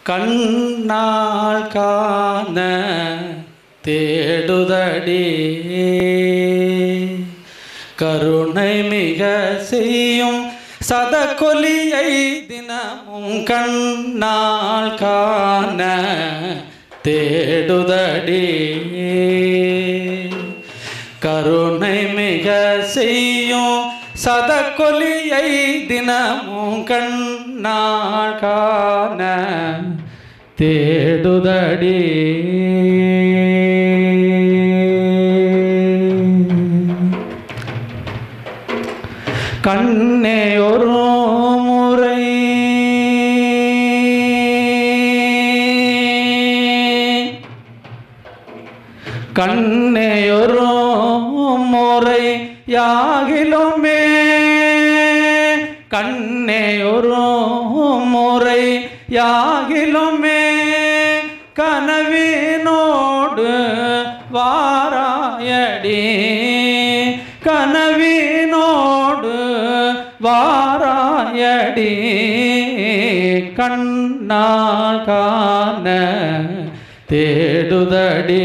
கண்ணால் காண தேடுதடி கருணை மிக செய்யும் சதகொலியை தினமும் கண்ணால் காண தேடுதடி கருணை மிக செய்யும் சதக்கொலியை தினமும் கண்ணால் காண தேடுதடி கண்ணே ஒரு முறை கண்ணேயொரு முறை யாகிலுமே கண்ணேயொரு முறை யாகிலுமே கனவினோடு வாராயடி கனவினோடு வாராயடி கண்ணால் காண தேடுதடி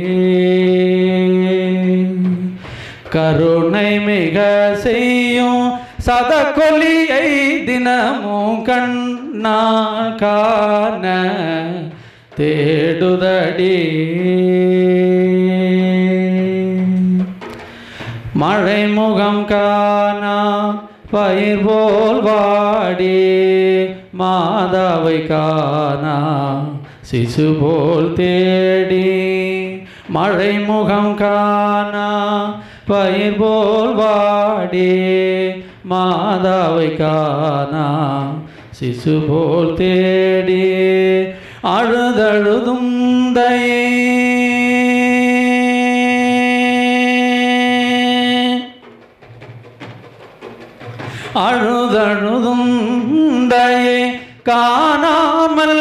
கருணை மிக செய்யும் சதக்கொலியை தினமும் கண்ணால் காண தேடுதடி மழை முகம் காணா பயிர் போல் வாடி மாதாவை காணா சிசு போல் தேடி மழை முகம் காணா பயிர் போல் வாடி மாதாவை காணா சிசு போல் தேடி அழுதழுதும் தயே அழுதழுதும் தயை காணாமல்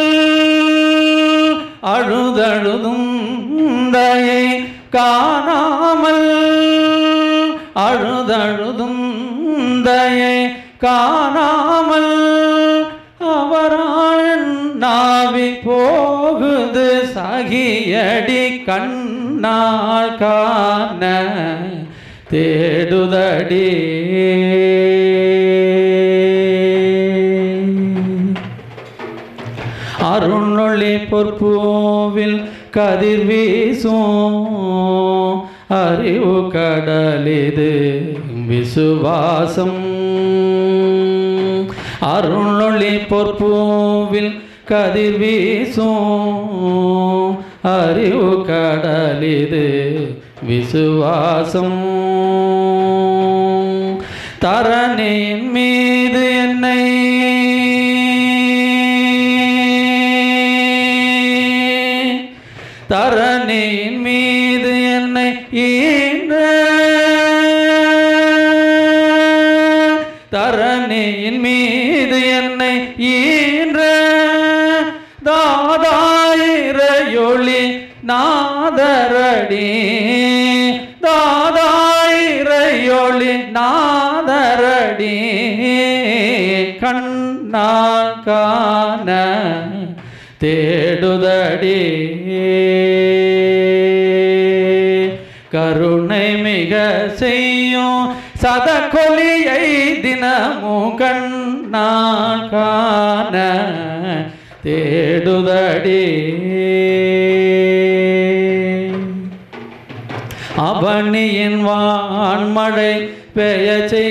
அழுதழுதும் தயை காணாமல் அழுதழுதும் தயை காணாமல் அவரான் நாவி போகுது சகியடி கண்ணால் காண தேடுதடி அருணொளி பொற்பூவில் கதிர் வீசும் அறிவு கடலிது விசுவாசம் அருணொளி பொற்பூவில் கதிர் வீசும் அறிவு கடலிது விசுவாசம் தரணின் மீது என்னை தரணின் மீது என்னை ஈன்ற தரணியின் மீது என்னை ஈன்ற தாதாயிரையொளி நாதரடி தாதாயிரையொளி நாதரடி கண்ணால் காண தேடுதடி கருணை மிக செய்யும் சதக்கொலியை தினமும் கண்ணால் காண தேடுதடி அவனியின் வான்மழை பெய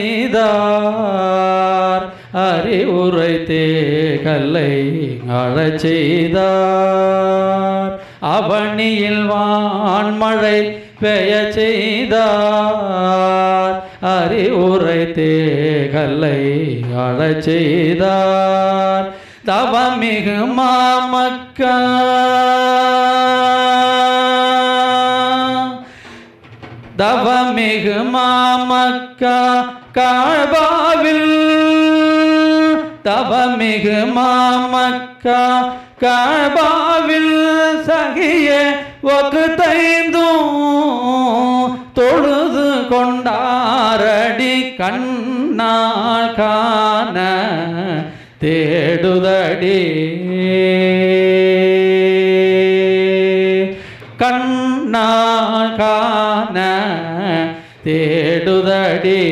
செய்தார் அறிவுரை தேகல்லை அழச் செய்தார் அவனியில் வான்மழை பெய செய்தார் அறிவுரை தேகல்லை அழச் செய்தார் தவமிகு மாமக்கா தவமிகு மாமக்கா காழ்பாவில் தவமிகு மாமக்கா காழ்பாவில் சகிய ஒக்கு தைந்தும் தொழுது கொண்டாரடி கண்ணால் காண தேடுதடி தேடுதடி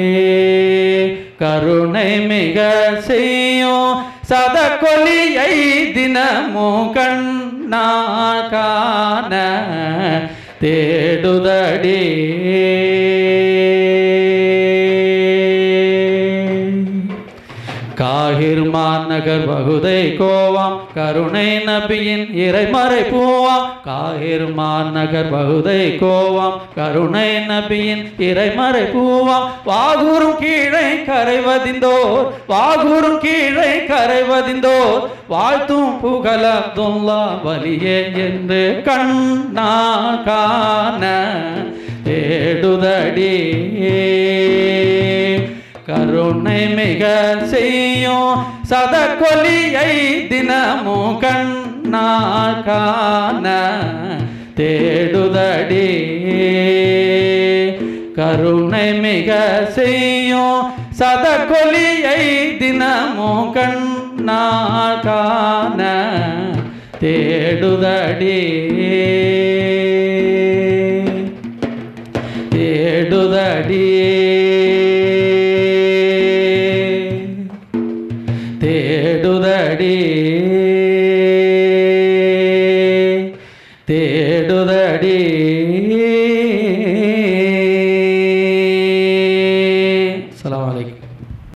கருணை மிக செய்யும் சதக்கொலியை தினமும் கண்ணா காண தேடுதடி காகிர் மாநகர் பகுதை கோவாம் கருணை நபியின் இறைமறை பூவாம் காகிர் மாநகர் பகுதை கோவாம் கருணை நபியின் இறைமறை பூவாம் வாகூரும் கீழே கரைவதிந்தோர் வாகூரும் கீழே கரைவதிந்தோர் வாழ்த்தும் புகழ துல்லா வலியே என்று கண்ணா காண தேடுதடி கருணை மிக செய்யும் சதக்கொலியை தினமும் கண்ணா காண தேடுதடி கருணை மிக செய்யும் சதக்கொலியை தினமும் கண்ணா காண தேடுதடி